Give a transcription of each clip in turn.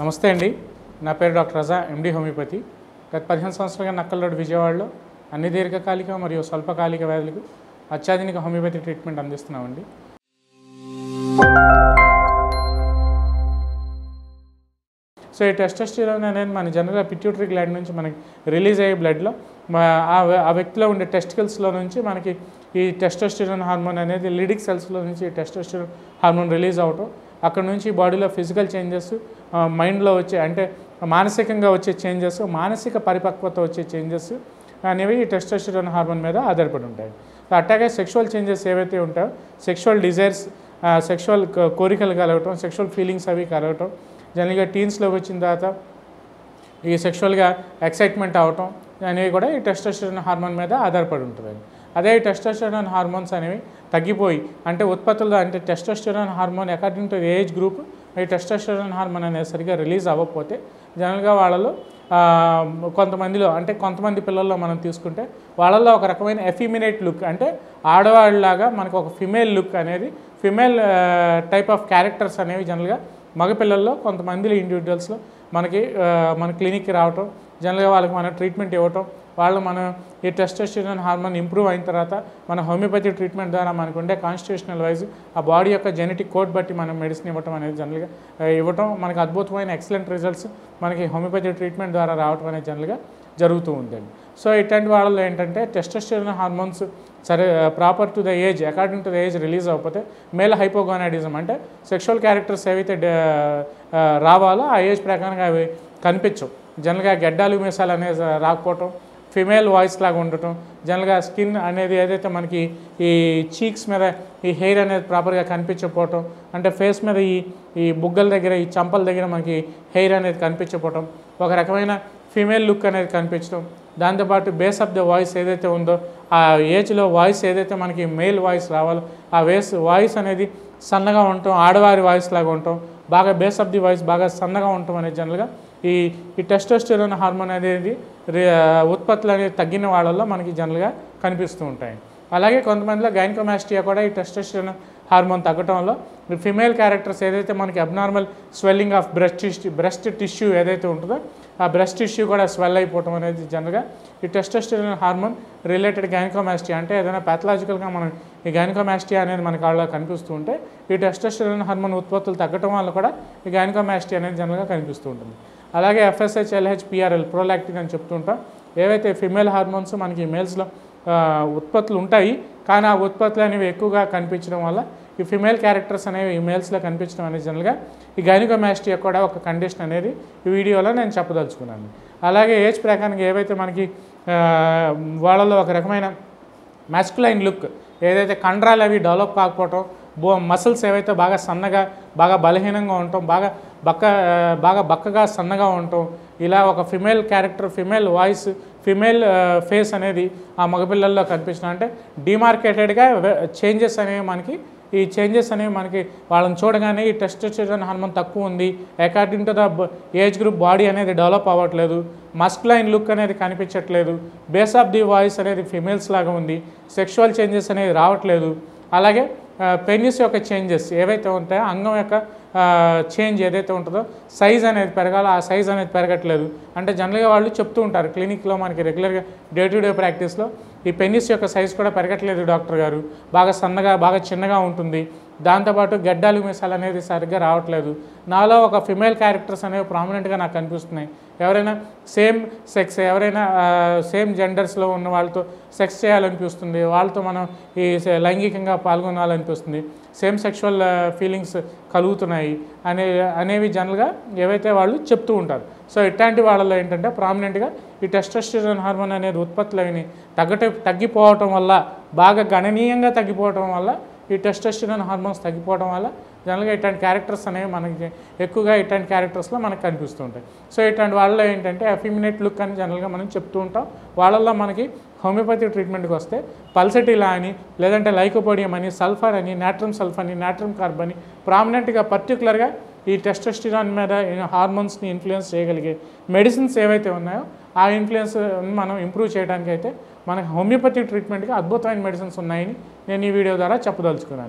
నమస్తే అండి నా పేరు డాక్టర్ రజా ఎండి హోమియోపతి గత పదిహేను సంవత్సరాలుగా నక్కల్ రోడ్ విజయవాడలో అన్ని దీర్ఘకాలిక మరియు స్వల్పకాలిక వ్యాధులకు అత్యాధునిక హోమియోపతి ట్రీట్మెంట్ అందిస్తున్నామండి సో ఈ టెస్టోస్టిరోన్ అనేది మన జనరల్గా పిట్యూటరీ గ్లాండ్ నుంచి మనకి రిలీజ్ అయ్యే బ్లడ్లో ఆ వ్య- ఆ వ్యక్తిలో ఉండే టెస్టికల్స్లో నుంచి మనకి ఈ టెస్టోస్టిరోన్ హార్మోన్ అనేది లిడిక్ సెల్స్లో నుంచి ఈ టెస్టోస్టిరోన్ హార్మోన్ రిలీజ్ అవటం అక్కడ నుంచి బాడీలో ఫిజికల్ చేంజెస్ మైండ్లో వచ్చే అంటే మానసికంగా వచ్చే చేంజెస్ మానసిక పరిపక్వత వచ్చే చేంజెస్ అనేవి ఈ టెస్టోస్టిరోన్ హార్మోన్ మీద ఆధారపడి ఉంటాయి అట్లాగే సెక్షువల్ చేంజెస్ ఏవైతే ఉంటాయో సెక్షువల్ డిజైర్స్ సెక్షువల్ కోరికలు కలగటం సెక్షువల్ ఫీలింగ్స్ అవి కలగటం జనరల్గా టీన్స్లోకి వచ్చిన తర్వాత ఈ సెక్షువల్గా ఎక్సైట్మెంట్ అవటం అనేవి కూడా ఈ టెస్టోస్టెరాన్ హార్మోన్ మీద ఆధారపడి ఉంటుంది అదే ఈ టెస్టోస్టెరాన్ హార్మోన్స్ అనేవి తగ్గిపోయి అంటే ఉత్పత్తుల్లో అంటే testosterone hormone according to age group ఈ టెస్టోస్టెరాన్ హార్మోన్ అనేది సరిగా రిలీజ్ అవ్వకపోతే జనరల్గా వాళ్ళలో ఆ, కొంతమందిలో అంటే కొంతమంది పిల్లల్లో మనం తీసుకుంటే వాళ్ళల్లో ఒక రకమైన ఎఫిమినేట్ లుక్ అంటే ఆడవాళ్ళలాగా మనకు ఒక ఫిమేల్ లుక్ అనేది ఫిమేల్ టైప్ ఆఫ్ క్యారెక్టర్స్ అనేవి జనరల్గా మగపిల్లల్లో కొంతమంది ఇండివిజువల్స్లో మనకి ఆ, మన క్లినిక్కి రావటం జనరల్గా వాళ్ళకి మన ట్రీట్మెంట్ ఇవ్వటం వాళ్ళు మనం ఈ టెస్టోస్టిరోన్ హార్మోన్ ఇంప్రూవ్ అయిన తర్వాత మన హోమియోపతి ట్రీట్మెంట్ ద్వారా మనకు ఉండే కాన్స్టిట్యూషనల్ వైజ్ ఆ బాడీ యొక్క జెనెటిక్ కోడ్ బట్టి మనం మెడిసిన్ ఇవ్వటం అనేది జనరల్గా ఆ, ఇవ్వటం మనకి అద్భుతమైన ఎక్సలెంట్ రిజల్ట్స్ మనకి హోమియోపతి ట్రీట్మెంట్ ద్వారా రావటం అనేది జనరల్గా జరుగుతూ ఉందండి సో ఇట్లాంటి వాళ్ళలో ఏంటంటే టెస్టోస్టిరోన్ హార్మోన్స్ సరే proper to the age according to the age release అవ్వకపోతే మేల్ హైపోగోనాడిజం అంటే సెక్షువల్ క్యారెక్టర్స్ ఏవైతే డ- ఆ, రావాలో ఆ ఏజ్ ప్రకారంగా అవి కనిపించవు జనరల్గా గెడ్డాలు మీసాలు అనేది రాకపోవటం ఫిమేల్ వాయిస్ లాగా ఉండటం జనరల్గా స్కిన్ అనేది ఏదైతే మనకి ఈ చీక్స్ మీద ఈ హెయిర్ అనేది ప్రాపర్గా కనిపించకపోవటం అంటే ఫేస్ మీద ఈ ఈ బుగ్గల దగ్గర ఈ చంపల దగ్గర మనకి హెయిర్ అనేది కనిపించకపోవటం ఒక రకమైన ఫీమేల్ లుక్ అనేది కనిపించడం దాంతోపాటు బేస్ ఆఫ్ ద వాయిస్ ఏదైతే ఉందో ఆ ఏజ్లో వాయిస్ ఏదైతే మనకి మేల్ వాయిస్ రావాలో ఆ వేస్ వాయిస్ అనేది సన్నగా ఉండటం ఆడవారి వాయిస్ లాగా ఉండటం బాగా బేస్ ఆఫ్ ది వాయిస్ బాగా సన్నగా ఉండటం అనేది జనరల్గా ఈ ఈ టెస్టోస్టెరోన్ హార్మోన్ అనేది రి- ఉత్పత్తులు అనేది తగ్గిన వాళ్ళల్లో మనకి జనరల్గా కనిపిస్తూ ఉంటాయి అలాగే కొంతమందిలో గైనకోమాస్టియా కూడా ఈ టెస్టోస్టెరోన్ హార్మోన్ తగ్గటంలో ఫిమేల్ క్యారెక్టర్స్ ఏదైతే మనకి abnormal swelling of breast tissue breast tissue ఏదైతే ఉంటుందో ఆ బ్రెస్ట్ టిష్యూ కూడా స్వెల్ అయిపోవటం అనేది జనరల్గా ఈ టెస్టోస్టెరోన్ హార్మోన్ రిలేటెడ్ గైనకోమాస్టియా అంటే ఏదైనా ప్యాథలాజికల్గా మనం ఈ గైనకోమాస్టియా అనేది మనకి వాళ్ళ కనిపిస్తూ ఉంటే ఈ టెస్టోస్టెరోన్ హార్మోన్ ఉత్పత్తులు తగ్గటం వల్ల కూడా ఈ గైనకోమాస్టియా అనేది జనరల్గా కనిపిస్తూ ఉంటుంది అలాగే ఎఫ్ఎస్హెచ్ ఎల్హెచ్ పిఆర్ఎల్ ప్రోలాక్టిన్ అని చెప్తుంటాం ఏవైతే ఫిమేల్ హార్మోన్స్ మనకి మేల్స్లో ఉత్పత్తులు ఉంటాయి కానీ ఆ ఉత్పత్తులు అనేవి ఎక్కువగా కనిపించడం వల్ల ఈ ఫిమేల్ క్యారెక్టర్స్ అనేవి ఈ మేల్స్లో కనిపించడం అనేది జనరల్గా ఈ గైనకోమాస్టియా కూడా ఒక కండిషన్ అనేది ఈ వీడియోలో నేను చెప్పదలుచుకున్నాను అలాగే ఏజ్ ప్రకారంగా ఏవైతే మనకి ఆ, వాళ్ళలో ఒక రకమైన మాస్కులైన్ లుక్ ఏదైతే కండరాలు అవి డెవలప్ కాకపోవటం బో మసిల్స్ ఏవైతే బాగా సన్నగా బాగా బలహీనంగా ఉండటం బాగా బక్క ఆ, బాగా బక్కగా సన్నగా ఉండటం ఇలా ఒక female character female voice female face అనేది ఆ మగపిల్లల్లో కనిపించడం అంటే డిమార్కేటెడ్గా చేంజెస్ అనేవి మనకి ఈ చేంజెస్ అనేవి మనకి వాళ్ళని చూడగానే ఈ టెస్టోస్టెరాన్ హార్మోన్ తక్కువ ఉంది according to the age group body అనేది డెవలప్ అవ్వట్లేదు మస్కులైన్ లుక్ అనేది కనిపించట్లేదు బేస్ ఆఫ్ ది వాయిస్ అనేది ఫిమేల్స్ లాగా ఉంది సెక్షువల్ చేంజెస్ అనేవి రావట్లేదు అలాగే పెనిస్ యొక్క చేంజెస్ ఏవైతే ఉంటాయో అంగం యొక్క చేంజ్ ఏదైతే ఉంటుందో సైజ్ అనేది పెరగాలో ఆ సైజ్ అనేది పెరగట్లేదు అంటే జనరల్గా వాళ్ళు చెప్తూ ఉంటారు క్లినిక్లో మనకి రెగ్యులర్గా డే టు డే ప్రాక్టీస్లో ఈ పెనిస్ యొక్క సైజ్ కూడా పెరగట్లేదు డాక్టర్ గారు బాగా సన్నగా బాగా చిన్నగా ఉంటుంది దాంతోపాటు గడ్డాలు మీసాలు అనేది సరిగ్గా రావట్లేదు నాలో ఒక ఫిమేల్ క్యారెక్టర్స్ అనేవి ప్రామినెంట్గా నాకు కనిపిస్తున్నాయి ఎవరైనా సేమ్ సెక్స్ ఎవరైనా సేమ్ జెండర్స్లో ఉన్న వాళ్ళతో సెక్స్ చేయాలనిపిస్తుంది వాళ్ళతో మనం ఈ స- లైంగికంగా పాల్గొనాలనిపిస్తుంది సేమ్ సెక్షువల్ ఫీలింగ్స్ కలుగుతున్నాయి అనే అనేవి జనరల్గా ఏవైతే వాళ్ళు చెప్తూ ఉంటారు సో ఇట్లాంటి వాళ్ళలో ఏంటంటే ప్రామినెంట్గా ఈ టెస్టోస్టిరోన్ హార్మోన్ అనేది ఉత్పత్తులు అవి తగ్గట తగ్గిపోవటం వల్ల బాగా గణనీయంగా తగ్గిపోవటం వల్ల ఈ టెస్టోస్టిరోన్ హార్మోన్స్ తగ్గిపోవడం వల్ల జనరల్గా ఇట్లాంటి క్యారెక్టర్స్ అనేవి మనకి ఎక్కువగా ఇట్లాంటి క్యారెక్టర్స్లో మనకు కనిపిస్తూ ఉంటాయి సో ఇట్లాంటి వాళ్ళలో ఏంటంటే ఎఫిమినేట్ లుక్ అని జనరల్గా మనం చెప్తూ ఉంటాం వాళ్ళల్లో మనకి హోమియోపతి ట్రీట్మెంట్కి వస్తే పల్సటిలా అని లేదంటే లైకోపోడియం అని సల్ఫర్ అని నాట్రమ్ సల్ఫర్ అని నాట్రమ్ కార్బ్ అని ప్రామినెంట్గా పర్టికులర్గా ఈ టెస్టోస్టిరాన్ మీద హార్మోన్స్ని ఇన్ఫ్లుయెన్స్ చేయగలిగే మెడిసిన్స్ ఏవైతే ఉన్నాయో ఆ ఇన్ఫ్లుయెన్స్ మనం ఇంప్రూవ్ చేయడానికి అయితే మనకి హోమియోపతి ట్రీట్మెంట్కి అద్భుతమైన మెడిసిన్స్ ఉన్నాయని నేను ఈ వీడియో ద్వారా చెప్పదలుచుకున్నాను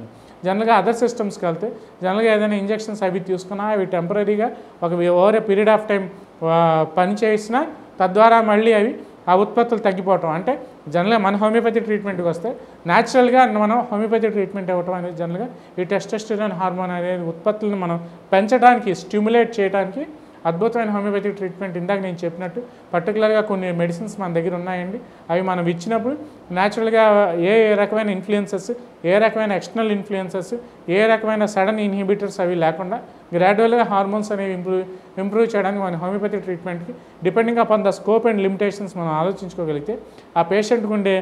జనరల్గా అదర్ సిస్టమ్స్కి వెళ్తే జనరల్గా ఏదైనా ఇంజెక్షన్స్ అవి తీసుకున్నా అవి టెంపరీగా ఒక over a period of time పని చేసినా తద్వారా మళ్ళీ అవి ఆ ఉత్పత్తులు తగ్గిపోవటం అంటే జనరల్గా మన హోమియోపతి ట్రీట్మెంట్కి వస్తే న్యాచురల్గా మనం హోమియోపతి ట్రీట్మెంట్ ఇవ్వటం అనేది జనరల్గా ఈ టెస్టోస్టిరాన్ హార్మోన్ అనేది ఉత్పత్తులను మనం పెంచడానికి స్టిమ్యులేట్ చేయడానికి అద్భుతమైన హోమియోపతి ట్రీట్మెంట్ ఇందాక నేను చెప్పినట్టు పర్టికులర్గా కొన్ని మెడిసిన్స్ మన దగ్గర ఉన్నాయండి అవి మనం ఇచ్చినప్పుడు న్యాచురల్గా ఏ ఏ రకమైన ఇన్ఫ్లుయెన్సెస్ ఏ రకమైన ఎక్స్టర్నల్ ఇన్ఫ్లుయెన్సెస్ ఏ రకమైన సడన్ ఇన్హిబిటర్స్ అవి లేకుండా గ్రాడ్యువల్గా హార్మోన్స్ అనేవి ఇంప్రూవ్ ఇంప్రూవ్ చేయడానికి మన హోమియోపతి ట్రీట్మెంట్కి depending upon the scope and limitations మనం ఆలోచించుకోగలిగితే ఆ పేషెంట్కి ఉండే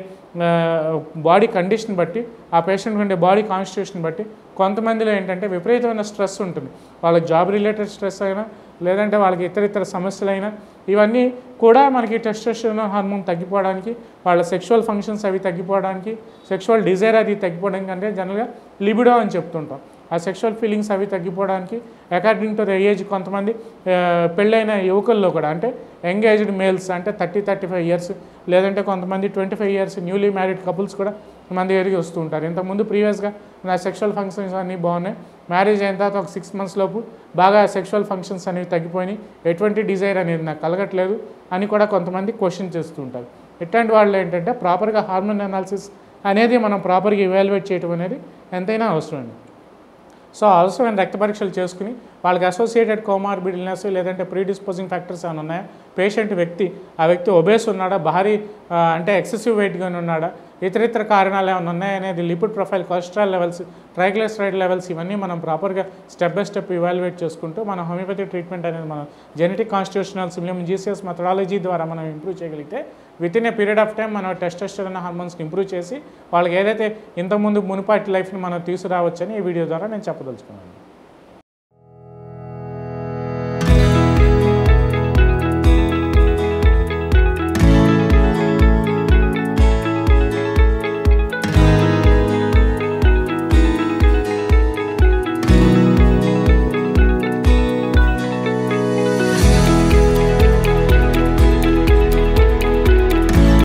బాడీ కండిషన్ బట్టి ఆ పేషెంట్కి ఉండే బాడీ కాన్స్టిట్యూషన్ బట్టి కొంతమందిలో ఏంటంటే విపరీతమైన స్ట్రెస్ ఉంటుంది వాళ్ళకి జాబ్ రిలేటెడ్ స్ట్రెస్ అయినా లేదంటే వాళ్ళకి ఇతర ఇతర సమస్యలైనా ఇవన్నీ కూడా మనకి టెస్టోస్టెరాన్ హార్మోన్ తగ్గిపోవడానికి వాళ్ళ సెక్షువల్ ఫంక్షన్స్ అవి తగ్గిపోవడానికి సెక్షువల్ డిజైర్ అది తగ్గిపోవడానికి అంటే జనరల్గా లిబిడో అని చెప్తుంటాం ఆ సెక్షువల్ ఫీలింగ్స్ అవి తగ్గిపోవడానికి అకార్డింగ్ టు ద ఏజ్ కొంతమంది ఆ, పెళ్ళైన యువకుల్లో కూడా అంటే యంగేజ్డ్ మేల్స్ అంటే థర్టీ థర్టీ ఫైవ్ ఇయర్స్ లేదంటే కొంతమంది twenty five years newly married couples కూడా మన దగ్గరికి వస్తూ ఉంటారు ఇంతకుముందు ప్రీవియస్గా నా సెక్షువల్ ఫంక్షన్స్ అన్నీ బాగున్నాయి మ్యారేజ్ అయిన తర్వాత ఒక సిక్స్ మంత్స్ లోపు బాగా సెక్షువల్ ఫంక్షన్స్ అనేవి తగ్గిపోయినాయి ఎటువంటి డిజైర్ అనేది నాకు కలగట్లేదు అని కూడా కొంతమంది క్వశ్చన్ చేస్తూ ఉంటారు ఇట్లాంటి వాళ్ళు ఏంటంటే ప్రాపర్గా హార్మోన్ అనాలిసిస్ అనేది మనం ప్రాపర్గా ఇవాల్యుయేట్ చేయడం అనేది ఎంతైనా అవసరమండి సో అవసరమైన రక్త పరీక్షలు చేసుకుని వాళ్ళకి అసోసియేటెడ్ కోమార్బిడ్ ఇల్నెస్ లేదంటే ప్రీడిస్పోజింగ్ ఫ్యాక్టర్స్ ఏమైనా ఉన్నాయా పేషెంట్ వ్యక్తి ఆ వ్యక్తి ఒబేస్ ఉన్నాడా భారీ ఆ, అంటే ఎక్సెసివ్ వెయిట్గానే ఉన్నాడా ఇతర ఇతర కారణాలు ఏమైనా ఉన్నాయనేది lipid profile cholesterol levels triglyceride levels ఇవన్నీ మనం ప్రాపర్గా స్టెప్ బై స్టెప్ ఇవాల్యుయేట్ చేసుకుంటూ మన హోమియోపతి ట్రీట్మెంట్ అనేది మనం genetic constitutional similimum G C S methodology ద్వారా మనం ఇంప్రూవ్ చేయగలిగితే within a period of time మనం టెస్టోస్టెరాన్ హార్మోన్స్ని ఇంప్రూవ్ చేసి వాళ్ళకి ఏదైతే ఇంతకుముందు మునుపాటి లైఫ్ని మనం తీసుకురావచ్చని ఈ వీడియో ద్వారా నేను చెప్పదలుచుకున్నాను